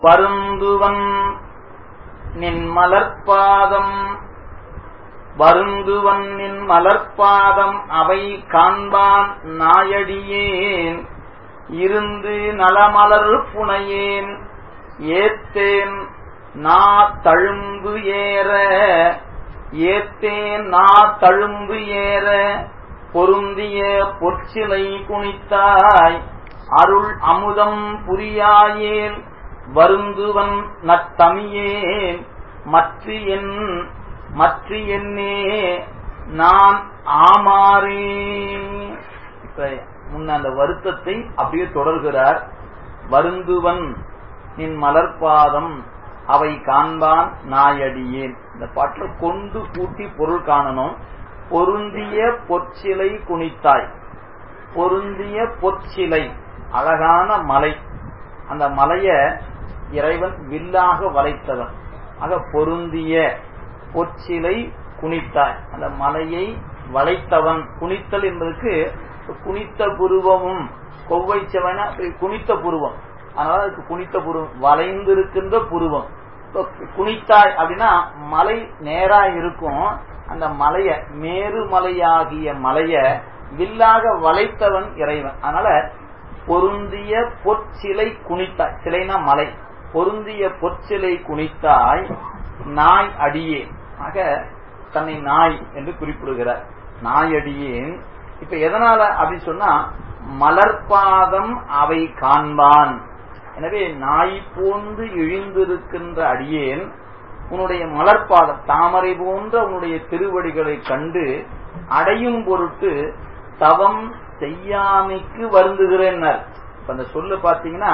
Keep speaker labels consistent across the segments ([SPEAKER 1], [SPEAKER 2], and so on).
[SPEAKER 1] வருந்துவன் நின் மலர்பாதம் வருந்துவன் நின் மலர்பாதம் அவை காண்பான் நாயடியேன் இருந்து நலமலர் புனையேன் ஏத்தேன் நா தழும்பு ஏற ஏத்தேன் நா தழும்பு ஏற பொருந்திய பொற்சிலை குனித்தாய் அருள் அமுதம் புரியாயேன் வருந்துவன் நத்தமியேன் மற்ற என் மற்ற என்னே நான் ஆமாறே இப்ப முன்ன அந்த வருத்தத்தை அப்படியே தொடர்கிறார் வருந்துவன் நின் மலர்பாதம் அவை காண்பான் நாயடியேன் இந்த பாட்டுல கொண்டு கூட்டி பொருள் காணணும் பொருந்திய பொற்சிலை குனித்தாய் பொருந்திய பொற்சிலை அழகான மலை அந்த மலைய இறைவன் வில்லாக வளைத்தவன் ஆக பொருந்திய பொற்சிலை குனித்தாய் அந்த மலையை வளைத்தவன் குனித்தல் என்பதற்கு குனித்த புருவமும் கொவ்வை செவன குனித்த புருவம் அதனால அதுக்கு குனித்த புருவம் வளைந்திருக்கின்ற புருவம் குனித்தாய் அப்படின்னா மலை நேரா இருக்கும் அந்த மலைய மேருமலையாகிய மலைய வில்லாக வளைத்தவன் இறைவன் அதனால பொருந்திய பொற்சிலை குனித்தாய் சிலைனா மலை பொருந்திய பொற்சிலை குனித்தாய் நாய் அடியே ஆக தன்னை நாய் என்று குறிப்பிடுகிறார் நாய் அடியேன் இப்ப எதனால அப்படின்னு சொன்னா மலர்பாதம் அவை காண்பான் எனவே நாய் போன்று இழிந்திருக்கின்ற அடியேன் உன்னுடைய மலர்பாதம் தாமரை போன்ற உன்னுடைய திருவடிகளை கண்டு அடையும் பொருட்டு தவம் செய்யாமைக்கு வருந்துகிறேன் இப்ப அந்த சொல்லு பாத்தீங்கன்னா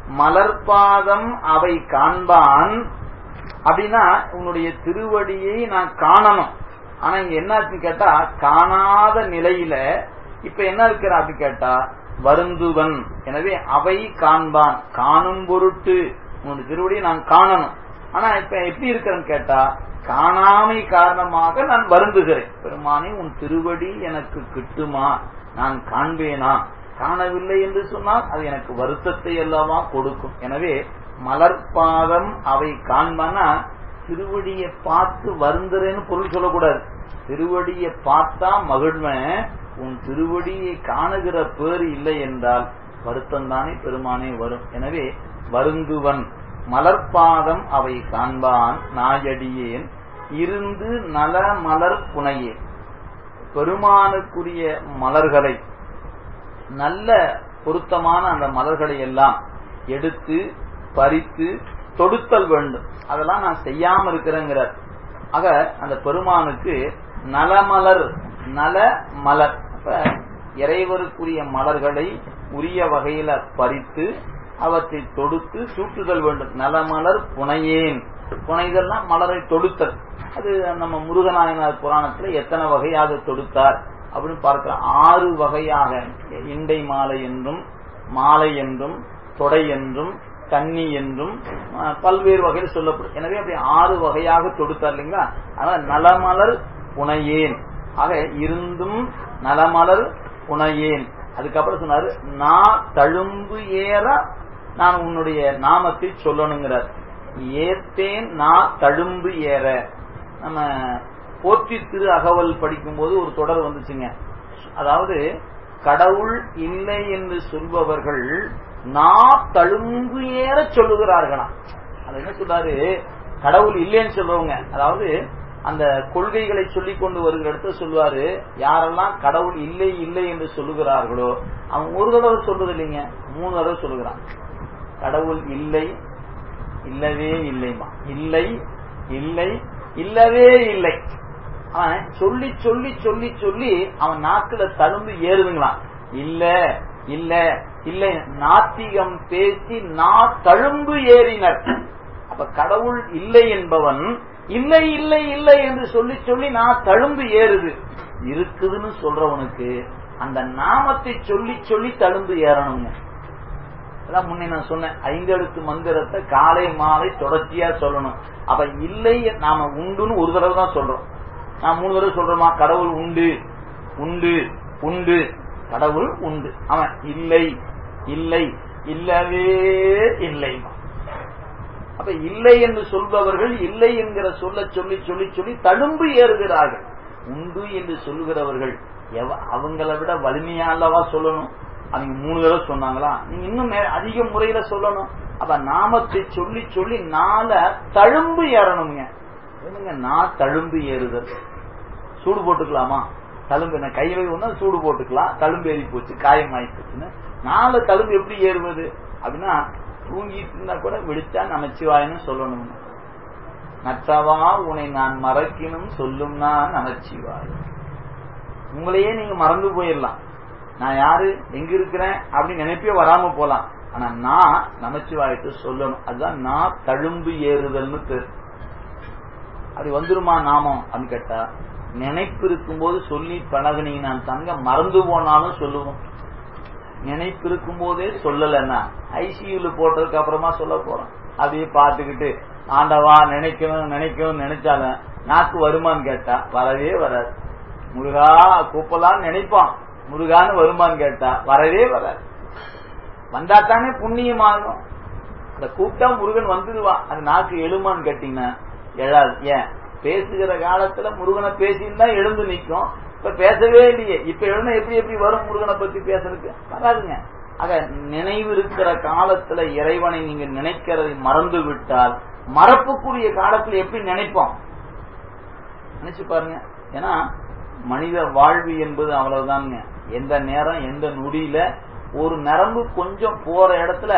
[SPEAKER 1] மலர்பாதம் அவை காண்பான் அப்படின்னா உன்னுடைய திருவடியை நான் காணணும் ஆனா இங்க என்ன கேட்டா காணாத நிலையில இப்ப என்ன இருக்கிற அப்படி கேட்டா வருந்துவன் எனவே அவை காண்பான் காணும் பொருட்டு உன்னுடைய திருவடியை நான் காணணும் ஆனா இப்ப எப்படி இருக்கிறேன்னு கேட்டா காணாமை காரணமாக நான் வருந்துகிறேன் பெருமானே உன் திருவடி எனக்கு கிட்டுமா நான் காண்பேனா காணவில்லை என்று சொன்னால் அது எனக்கு வருத்தத்தை அல்லவா கொடுக்கும் எனவே மலர்பாதம் அவை காண்பானா திருவடியை பார்த்து வருந்துறேன்னு பொருள் சொல்லக்கூடாது திருவடியை பார்த்தா மகிழ்வன் உன் திருவடியை காணுகிற பேர் இல்லை என்றால் வருத்தம் தானே பெருமானே வரும் எனவே வருந்துவன் மலர்பாதம் அவை காண்பான் நாயடியேன் இருந்து நல மலர் புனையே பெருமானுக்குரிய மலர்களை நல்ல பொருத்தமான அந்த மலர்களை எல்லாம் எடுத்து பறித்து தொடுத்தல் வேண்டும் அதெல்லாம் நான் செய்யாம இருக்கிறேங்கிறார் ஆக அந்த பெருமானுக்கு நலமலர் நல மலர் அப்ப இறைவருக்குரிய மலர்களை உரிய வகையில பறித்து அவற்றை தொடுத்து சூட்டுதல் வேண்டும் நலமலர் புனையேன் புனைதல்னா மலரை தொடுத்தல் அது நம்ம முருகநாயனார் புராணத்துல எத்தனை வகையாக தொடுத்தார் அப்படின்னு பார்க்கலாம் ஆறு வகையாக இண்டை மாலை என்றும் மாலை என்றும் தொடை என்றும் கன்னி என்றும் பல்வேறு வகையில் சொல்லப்படும் எனவே அப்படி ஆறு வகையாக தொடுத்தார் இல்லைங்களா அதனால நலமலர் புனையேன் ஆக இருந்தும் நலமலர் புனையேன் அதுக்கப்புறம் சொன்னாரு நான் தழும்பு ஏற நான் உன்னுடைய நாமத்தை சொல்லணுங்கிறார் ஏத்தேன் நான் தழும்பு ஏற நம்ம போற்றி திரு அகவல் படிக்கும் போது ஒரு தொடர் வந்துச்சுங்க அதாவது கடவுள் இல்லை என்று சொல்பவர்கள் நா தழும்பு ஏற சொல்லுகிறார்களாம் அது என்ன சொல்றாரு கடவுள் இல்லைன்னு சொல்றவங்க அதாவது அந்த கொள்கைகளை சொல்லி கொண்டு வருகிற இடத்துல சொல்லுவாரு யாரெல்லாம் கடவுள் இல்லை இல்லை என்று சொல்லுகிறார்களோ அவன் ஒரு தடவை சொல்றது இல்லைங்க மூணு தடவை சொல்லுகிறான் கடவுள் இல்லை இல்லவே இல்லைமா இல்லை இல்லை இல்லவே இல்லை அவன் சொல்லி சொல்லி சொல்லி சொல்லி அவன் நாக்குல தழும்பு ஏறுதுங்களாம் இல்ல இல்ல இல்ல நாத்திகம் பேசி நா தழும்பு ஏறினர் அப்ப கடவுள் இல்லை என்பவன் இல்லை இல்லை இல்லை என்று சொல்லி சொல்லி நான் தழும்பு ஏறுது இருக்குதுன்னு சொல்றவனுக்கு அந்த நாமத்தை சொல்லி சொல்லி தழும்பு ஏறணுங்க அதான் முன்னே நான் சொன்னேன் ஐந்தெழுத்து மந்திரத்தை காலை மாலை தொடர்ச்சியா சொல்லணும் அப்ப இல்லை நாம உண்டுன்னு ஒரு தடவை தான் சொல்றோம் நான் மூணு தடவை சொல்றோமா கடவுள் உண்டு உண்டு உண்டு கடவுள் உண்டு அவன் இல்லை இல்லை இல்லவே இல்லை அப்ப இல்லை என்று சொல்பவர்கள் இல்லை என்கிற சொல்ல சொல்லி சொல்லி சொல்லி தழும்பு ஏறுகிறார்கள் உண்டு என்று சொல்கிறவர்கள் அவங்கள விட வலிமையா அல்லவா சொல்லணும் அவங்க மூணு தடவை சொன்னாங்களா நீங்க இன்னும் அதிக முறையில சொல்லணும் அப்ப நாமத்தை சொல்லி சொல்லி நாள தழும்பு ஏறணுங்க என்னங்க நான் தழும்பு ஏறுதல் சூடு போட்டுக்கலாமா தழும்பு என்ன கையில ஒண்ணா சூடு போட்டுக்கலாம் தழும்பு ஏறி போச்சு காயம் ஆகி போச்சுன்னு நாலு தழும்பு எப்படி ஏறுவது அப்படின்னா தூங்கிட்டு இருந்தா கூட விழிச்சா நமச்சிவாயன்னு சொல்லணும் நற்றவா உன்னை நான் மறக்கணும் சொல்லும் நான் நமச்சிவாய் உங்களையே நீங்க மறந்து போயிடலாம் நான் யாரு எங்க இருக்கிறேன் அப்படின்னு நினைப்பே வராம போலாம் ஆனா நான் நமச்சிவாயிட்டு சொல்லணும் அதுதான் நான் தழும்பு ஏறுதல்னு பேர் அது வந்துருமா நாமம் அப்படின்னு கேட்டா நினைப்பு இருக்கும்போது சொல்லி பழகுனீங்க நான் தங்க மறந்து போனாலும் சொல்லுவோம் நினைப்பு இருக்கும் போதே சொல்லலைன்னா ஐசியூல போட்டதுக்கு அப்புறமா சொல்ல போறோம் அப்படியே பார்த்துக்கிட்டு ஆண்டவா நினைக்கணும் நினைக்கணும் நினைச்சாலும் நாக்கு வருமான்னு கேட்டா வரவே வராது முருகா கூப்பலாம் நினைப்பான் முருகான்னு வருமான்னு கேட்டா வரவே வராது வந்தா தானே புண்ணியமாகும் அந்த கூப்பிட்டா முருகன் வந்துடுவான் அந்த நாக்கு எழுமான்னு கேட்டீங்கன்னா எழாது ஏன் பேசுகிற காலத்துல முருகனை பேசியிருந்தா எழுந்து நிற்கும் இப்ப பேசவே இல்லையே இப்ப எழுந்த எப்படி எப்படி வரும் முருகனை பத்தி பேசுறதுக்கு வராதுங்க ஆக நினைவு இருக்கிற காலத்துல இறைவனை நீங்க நினைக்கிறதை மறந்து விட்டால் மறப்புக்குரிய காலத்துல எப்படி நினைப்போம் நினைச்சு பாருங்க ஏன்னா மனித வாழ்வு என்பது அவ்வளவுதாங்க எந்த நேரம் எந்த நொடியில ஒரு நரம்பு கொஞ்சம் போற இடத்துல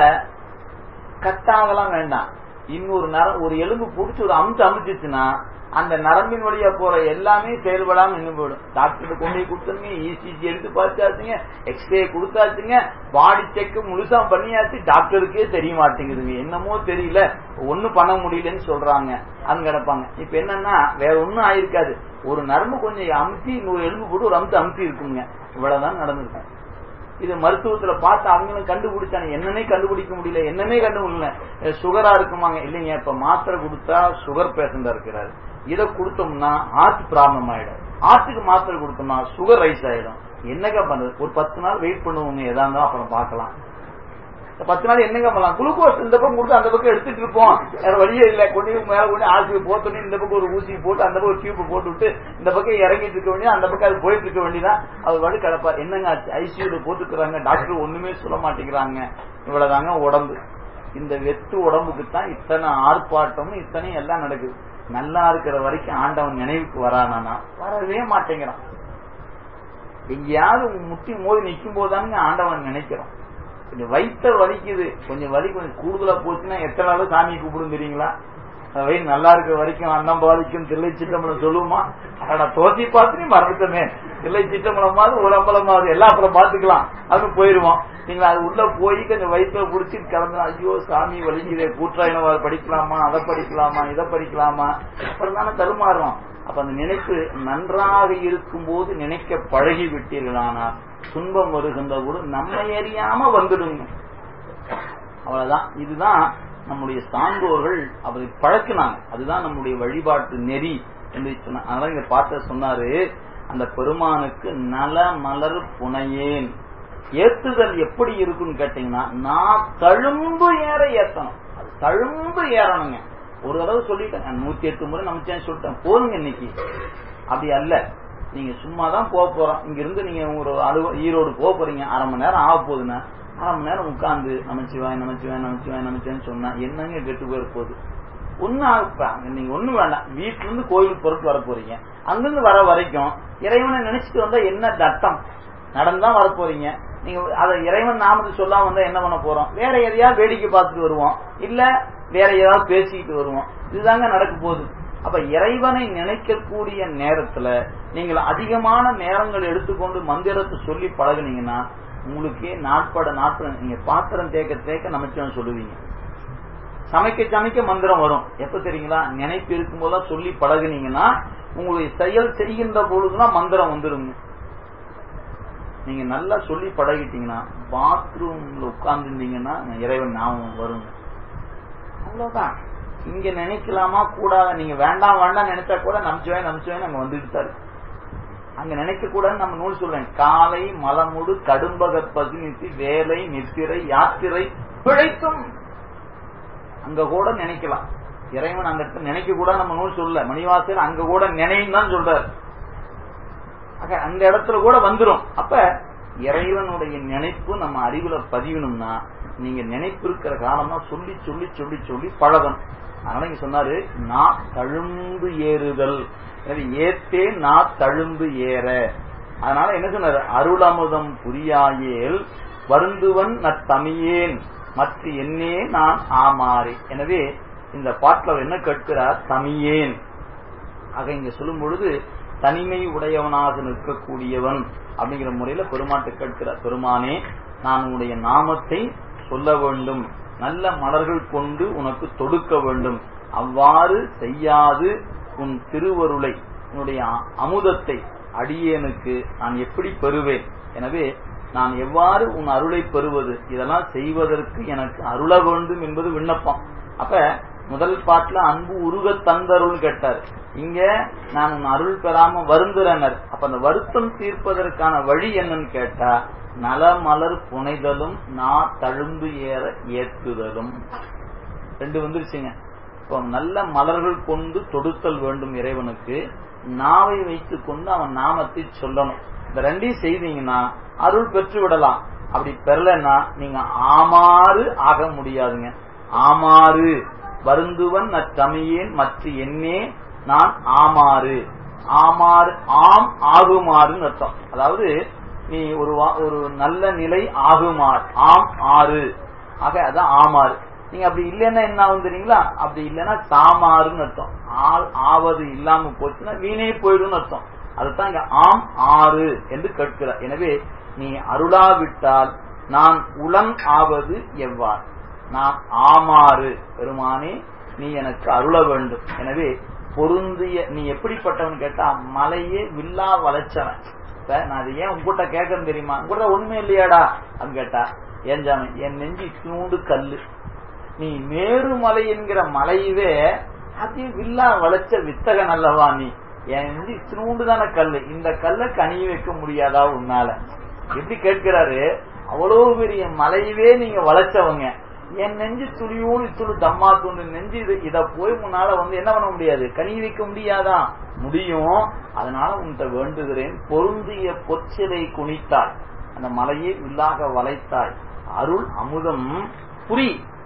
[SPEAKER 1] கட்டாகலாம் வேண்டாம் இன்னொரு நரம் ஒரு எலும்பு பிடிச்சி ஒரு அமுத்து அமுச்சுச்சுன்னா அந்த நரம்பின் வழியா போற எல்லாமே செயல்படாம நின்று போயிடும் டாக்டர் கொண்டு போய் கொடுத்துருங்க இசிஜி எடுத்து பார்த்தாச்சுங்க எக்ஸ்ரே கொடுத்தாச்சுங்க பாடி செக் முழுசா பண்ணியாச்சு டாக்டருக்கே தெரிய மாட்டேங்குதுங்க என்னமோ தெரியல ஒண்ணும் பண்ண முடியலன்னு சொல்றாங்க அங்க கிடப்பாங்க இப்ப என்னன்னா வேற ஒண்ணும் ஆயிருக்காது ஒரு நரம்பு கொஞ்சம் அமுத்தி இன்னொரு எலும்பு போட்டு ஒரு அமுத்து அமுத்தி இருக்குங்க இவ்வளவுதான் நடந்திருக்கும் இது மருத்துவத்துல பார்த்து அவங்களும் கண்டுபிடிச்சாங்க என்னன்னே கண்டுபிடிக்க முடியல என்னன்னே கண்டுபிடிக்கல சுகரா இருக்குமாங்க இல்லைங்க இப்ப மாத்திரை கொடுத்தா சுகர் பேஷண்டா இருக்கிறாரு இதை கொடுத்தோம்னா ஹார்ட் ப்ராப்ளம் ஆயிடும் ஹார்ட்டுக்கு மாத்திரை கொடுத்தோம்னா சுகர் ரைஸ் ஆயிடும் என்னங்க பண்றது ஒரு பத்து நாள் வெயிட் பண்ணுவோங்க எதா இருந்தாலும் அப்புறம் பார்க்கலாம் பத்து நாள் என்னங்க பண்ணலாம் குளுக்கோஸ் இந்த பக்கம் கொடுத்து அந்த பக்கம் எடுத்துட்டு இருப்போம் வேற வழியே இல்ல கொண்டு மேல கொண்டு ஆசிரியர் போத்தோன்னு இந்த பக்கம் ஒரு ஊசி போட்டு அந்த பக்கம் ஒரு டியூப் போட்டு விட்டு இந்த பக்கம் இறங்கிட்டு இருக்க வேண்டியது அந்த பக்கம் அது போயிட்டு இருக்க வேண்டியதான் அவர் வந்து கிடப்பார் என்னங்க ஐசியூல போட்டுக்கிறாங்க டாக்டர் ஒண்ணுமே சொல்ல மாட்டேங்கிறாங்க இவ்வளவுதாங்க உடம்பு இந்த வெத்து உடம்புக்கு தான் இத்தனை ஆர்ப்பாட்டமும் இத்தனை எல்லாம் நடக்குது நல்லா இருக்கிற வரைக்கும் ஆண்டவன் நினைவுக்கு வரானா வரவே மாட்டேங்கிறான் எங்கேயாவது முட்டி மோதி நிற்கும் போதுதானுங்க ஆண்டவன் நினைக்கிறோம் கொஞ்சம் வயிற்ற வலிக்குது கொஞ்சம் வலி கொஞ்சம் கூடுதலா போச்சுன்னா எத்தனை நாள் சாமி கூப்பிடும் தெரியுங்களா வயிறு நல்லா இருக்கிற வரைக்கும் அன்னம் பாதிக்கும் தில்லை சிட்டம்பலம் சொல்லுவோமா அட தோசி பார்த்து மறந்துட்டமே தில்லை சிட்டம்பலமாவது ஒரு அம்பலமாவது எல்லாம் அப்புறம் பாத்துக்கலாம் அது போயிருவோம் நீங்க அது உள்ள போய் கொஞ்சம் வயிற்றுல புடிச்சு கிளம்புனா ஐயோ சாமி வலிக்குதே கூற்றாயினவா படிக்கலாமா அதை படிக்கலாமா இதை படிக்கலாமா அப்புறம் தானே தருமாறும் அப்ப அந்த நினைப்பு நன்றாக இருக்கும் போது நினைக்க பழகி விட்டீர்களானால் துன்பம் வருகின்ற போது நம்ம எரியாம வந்துடுங்க அவ்வளவுதான் இதுதான் நம்முடைய சான்றோர்கள் அவரை பழக்கினாங்க அதுதான் நம்முடைய வழிபாட்டு நெறி என்று சொன்ன அதனால இங்க பார்த்த சொன்னாரு அந்த பெருமானுக்கு நல மலர் புனையேன் ஏத்துதல் எப்படி இருக்குன்னு கேட்டீங்கன்னா நான் தழும்பு ஏற ஏத்தணும் அது தழும்பு ஏறணுங்க ஒரு தடவை சொல்லிட்டேன் நூத்தி எட்டு முறை நமச்சேன் சொல்லிட்டேன் போதுங்க இன்னைக்கு அப்படி அல்ல நீங்க சும்மா தான் போக போறோம் இங்க இருந்து நீங்க ஒரு அலுவ ஈரோடு போக போறீங்க அரை மணி நேரம் ஆக போகுதுன்னா அரை மணி நேரம் உட்காந்து நமச்சிவாய் நமச்சிவாய் நமச்சிவாய் நமச்சிவாய்னு சொன்னா என்னங்க கெட்டு போயிட போகுது ஒண்ணு ஆகுப்பாங்க நீங்க ஒண்ணு வேண்டாம் வீட்டுல இருந்து கோயிலுக்கு பொறுத்து வர போறீங்க அங்கிருந்து வர வரைக்கும் இறைவனை நினைச்சிட்டு வந்தா என்ன தட்டம் நடந்துதான் வர போறீங்க நீங்க அதை இறைவன் நாமத்தை சொல்லாம வந்தா என்ன பண்ண போறோம் வேற எதையாவது வேடிக்கை பார்த்துட்டு வருவோம் இல்ல வேற ஏதாவது பேசிக்கிட்டு வருவோம் இதுதாங்க நடக்க போகுது அப்ப இறைவனை நினைக்கக்கூடிய நேரத்துல நீங்கள் அதிகமான நேரங்கள் எடுத்துக்கொண்டு மந்திரத்தை சொல்லி பழகுனீங்கன்னா உங்களுக்கே நாட்பட நாட்பட நீங்க பாத்திரம் தேக்க தேக்க நமச்சிவன் சொல்லுவீங்க சமைக்க சமைக்க மந்திரம் வரும் எப்ப தெரியுங்களா நினைப்பு இருக்கும் போதெல்லாம் சொல்லி பழகுனீங்கன்னா உங்களுடைய செயல் செய்கின்ற பொழுதுதான் மந்திரம் வந்துருங்க நீங்க நல்லா சொல்லி பழகிட்டீங்கன்னா பாத்ரூம்ல உட்கார்ந்துருந்தீங்கன்னா இறைவன் ஞாபகம் வருங்க அவ்வளவுதான் இங்க நினைக்கலாமா கூடாத நீங்க வேண்டாம் வேண்டாம் நினைச்சா கூட நம்பிச்சுவே நம்பிச்சுவே அங்க வந்துட்டு தான் அங்க நினைக்க கூடாதுன்னு நம்ம நூல் சொல்றேன் காலை மலமுடு கடும்பக பசுநித்தி வேலை நித்திரை யாத்திரை பிழைத்தும் அங்க கூட நினைக்கலாம் இறைவன் அந்த இடத்துல நினைக்க கூட நம்ம நூல் சொல்லல மணிவாசர் அங்க கூட நினைன்னு தான் சொல்றாரு ஆக அந்த இடத்துல கூட வந்துரும் அப்ப இறைவனுடைய நினைப்பு நம்ம அறிவுல பதியணும்னா நீங்க நினைப்பு இருக்கிற காலமா சொல்லி சொல்லி சொல்லி சொல்லி பழகணும் அதனால இங்க சொன்னாரு நான் தழும்பு ஏறுதல் எனவே ஏத்தே நான் தழும்பு ஏற அதனால என்ன சொன்னாரு அருளமுதம் புரியாயேல் வருந்துவன் நத்தமியேன் மற்ற என்னே நான் ஆமாறி எனவே இந்த பாட்டில் அவர் என்ன கேட்கிறார் தமியேன் ஆக இங்க சொல்லும் பொழுது தனிமை உடையவனாக நிற்கக்கூடியவன் அப்படிங்கிற முறையில பெருமாட்டு கேட்கிறார் பெருமானே நான் உன்னுடைய நாமத்தை சொல்ல வேண்டும் நல்ல மலர்கள் கொண்டு உனக்கு தொடுக்க வேண்டும் அவ்வாறு செய்யாது உன் திருவருளை உன்னுடைய அமுதத்தை அடியேனுக்கு நான் எப்படி பெறுவேன் எனவே நான் எவ்வாறு உன் அருளை பெறுவது இதெல்லாம் செய்வதற்கு எனக்கு அருள வேண்டும் என்பது விண்ணப்பம் அப்ப முதல் பாட்டுல அன்பு உருக தந்தருள் கேட்டார் இங்க நான் உன் அருள் பெறாம வருந்துறனர் அப்ப அந்த வருத்தம் தீர்ப்பதற்கான வழி என்னன்னு கேட்டா நலமலர் புனைதலும் நான் தழும்பு ஏற ஏற்றுதலும் ரெண்டு வந்துருச்சுங்க இப்போ நல்ல மலர்கள் கொண்டு தொடுத்தல் வேண்டும் இறைவனுக்கு நாவை வைத்துக் கொண்டு அவன் நாமத்தை சொல்லணும் இந்த ரெண்டையும் செய்தீங்கன்னா அருள் பெற்று விடலாம் அப்படி பெறலன்னா நீங்க ஆமாறு ஆக முடியாதுங்க ஆமாறு வருந்துவன் நற்றமையேன் மற்ற என்னே நான் ஆமாறு ஆமாறு ஆம் ஆகுமாறுன்னு அர்த்தம் அதாவது நீ ஒரு ஒரு நல்ல நிலை ஆகுமாறு ஆம் ஆறு ஆக அதான் ஆமாறு நீங்க அப்படி இல்லைன்னா என்ன ஆகும் தெரியுங்களா அப்படி இல்லைன்னா சாமாறுன்னு அர்த்தம் ஆவது இல்லாம போச்சுன்னா வீணே போயிடும் அர்த்தம் அதுதான் இங்க ஆம் ஆறு என்று கேட்கிறார் எனவே நீ அருளாவிட்டால் நான் உளம் ஆவது எவ்வாறு நான் ஆமாறு பெருமானே நீ எனக்கு அருள வேண்டும் எனவே பொருந்திய நீ எப்படிப்பட்டவன் கேட்டா மலையே வில்லா வளைச்சவன் இப்ப நான் அது ஏன் உங்ககிட்ட கேட்கறேன் தெரியுமா உங்ககிட்ட உண்மை இல்லையாடா அப்படின்னு கேட்டா ஏன் ஜாமி என் நெஞ்சு இத்தினூண்டு கல்லு நீ மேருமலை என்கிற மலையவே அது வில்லா வளைச்ச வித்தகன் அல்லவா நீ என் நெஞ்சு இத்தினூண்டு தானே கல்லு இந்த கல்லை கனிய வைக்க முடியாதா உன்னால எப்படி கேட்கிறாரு அவ்வளவு பெரிய மலையவே நீங்க வளைச்சவங்க என் நெஞ்சு துளியோடு துளி தம்மா துண்டு நெஞ்சு இது இத போய் முன்னால வந்து என்ன பண்ண முடியாது கனி வைக்க முடியாதா முடியும் அதனால உன்கிட்ட வேண்டுகிறேன் பொருந்திய பொச்சிலை குனித்தாய் அந்த மலையை வில்லாக வளைத்தாய் அருள் அமுதம் புரி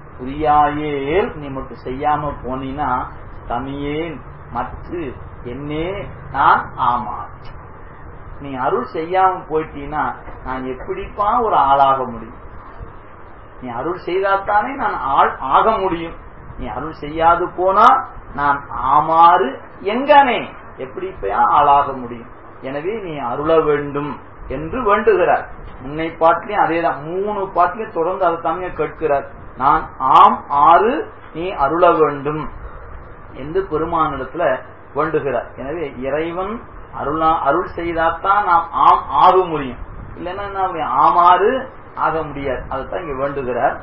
[SPEAKER 1] புரியாயேல் நீ மட்டும் செய்யாம போனீன்னா தமியேன் மற்ற என்னே நான் ஆமா நீ அருள் செய்யாம போயிட்டீன்னா நான் எப்படிப்பா ஒரு ஆளாக முடியும் நீ அருள் செய்தாத்தானே நான் ஆள் ஆக முடியும் நீ அருள் செய்யாது போனா நான் ஆமாறு எங்கனே எப்படி ஆளாக முடியும் எனவே நீ அருள வேண்டும் என்று வேண்டுகிறார் முன்னை பாட்டிலையும் அதேதான் மூணு பாட்டிலையும் தொடர்ந்து அதை தாங்க கேட்கிறார் நான் ஆம் ஆறு நீ அருள வேண்டும் என்று பெருமானிடத்துல வேண்டுகிறார் எனவே இறைவன் அருளா அருள் செய்தாத்தான் நாம் ஆம் ஆக முடியும் இல்லைன்னா நாம் ஆமாறு ஆக முடியாது அதைத்தான் இங்க வேண்டுகிறார்